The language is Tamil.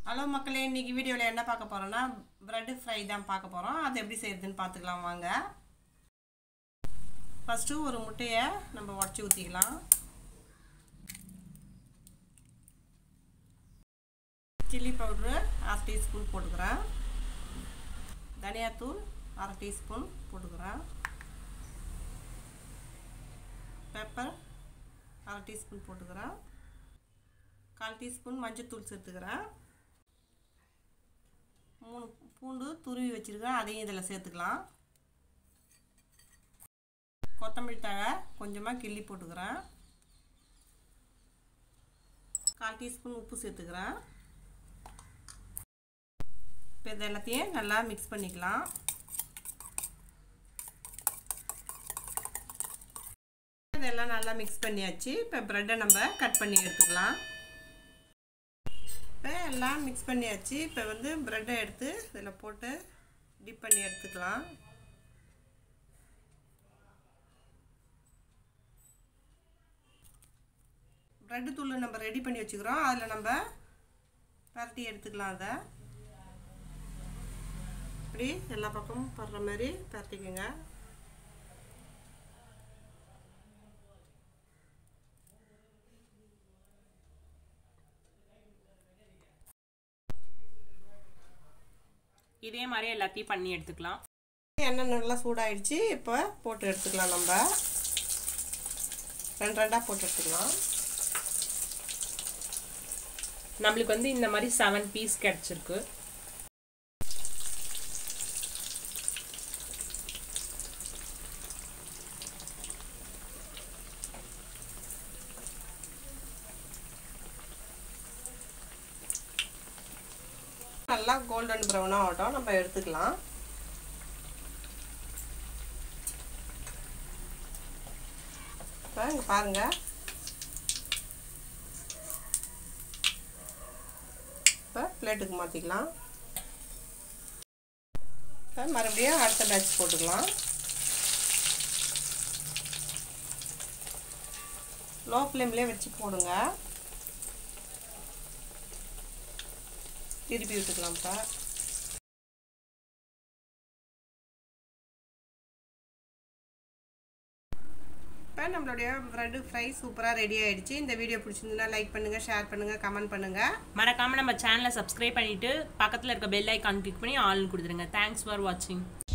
ஹலோ மக்களே இன்றைக்கி வீடியோவில் என்ன பார்க்க போகிறோன்னா ப்ரெட் ஃப்ரை தான் பார்க்க போகிறோம் அது எப்படி செய்கிறதுன்னு பார்த்துக்கலாம் வாங்க ஃபஸ்ட்டு ஒரு முட்டையை நம்ம உடச்சி ஊற்றிக்கலாம் சில்லி பவுட்ரு அரை டீஸ்பூன் போட்டுக்கிறேன் தனியாத்தூள் அரை டீஸ்பூன் போட்டுக்கிறேன் பெப்பர் அரை டீஸ்பூன் போட்டுக்கிறேன் கால் டீஸ்பூன் மஞ்சள்தூள் சேர்த்துக்கிறேன் மூணு பூண்டு துருவி வச்சுருக்கேன் அதையும் இதில் சேர்த்துக்கலாம் கொத்தமல்லி தழை கொஞ்சமாக கிள்ளி போட்டுக்கிறேன் கால் டீஸ்பூன் உப்பு சேர்த்துக்கிறேன் இப்போ இது எல்லாத்தையும் நல்லா மிக்ஸ் பண்ணிக்கலாம் இதெல்லாம் நல்லா மிக்ஸ் பண்ணியாச்சு இப்போ ப்ரெட்டை நம்ம கட் பண்ணி எடுத்துக்கலாம் இப்போ எல்லாம் மிக்ஸ் பண்ணியாச்சு இப்போ வந்து ப்ரெட்டை எடுத்து இதில் போட்டு டிப் பண்ணி எடுத்துக்கலாம் ப்ரெட்டு தூள் நம்ம ரெடி பண்ணி வச்சுக்கிறோம் அதில் நம்ம பரட்டி எடுத்துக்கலாம் அதை இப்படி எல்லா பக்கமும் படுற மாதிரி பரட்டிக்கோங்க இதே மாதிரி எல்லாத்தையும் பண்ணி எடுத்துக்கலாம் எண்ணெய் நல்லா சூடாயிடுச்சு இப்போ போட்டு எடுத்துக்கலாம் நம்ம ரெண்டு ரெண்டாக போட்டு எடுத்துக்கலாம் நம்மளுக்கு வந்து இந்த மாதிரி செவன் பீஸ் கிடச்சிருக்கு நல்லா கோல்டன் ப்ரௌனாக ஆகட்டும் நம்ம எடுத்துக்கலாம் இப்போ இங்கே பாருங்கள் இப்போ பிளேட்டுக்கு மாற்றிக்கலாம் இப்போ மறுபடியும் அடுத்த பேட்ச் போட்டுக்கலாம் லோ ஃப்ளேம்லேயே வச்சு போடுங்க திருப்பி விட்டுக்கலாம் இப்போ இப்போ நம்மளுடைய ப்ரெட்டு ஃப்ரை சூப்பராக ரெடி ஆகிடுச்சு இந்த வீடியோ பிடிச்சிருந்துன்னா லைக் பண்ணுங்கள் ஷேர் பண்ணுங்கள் கமெண்ட் பண்ணுங்கள் மறக்காமல் நம்ம சேனலை சப்ஸ்கிரைப் பண்ணிவிட்டு பக்கத்தில் இருக்க பெல் ஐக்கான் கிளிக் பண்ணி ஆல்னு கொடுத்துருங்க தேங்க்ஸ் ஃபார் வாட்சிங்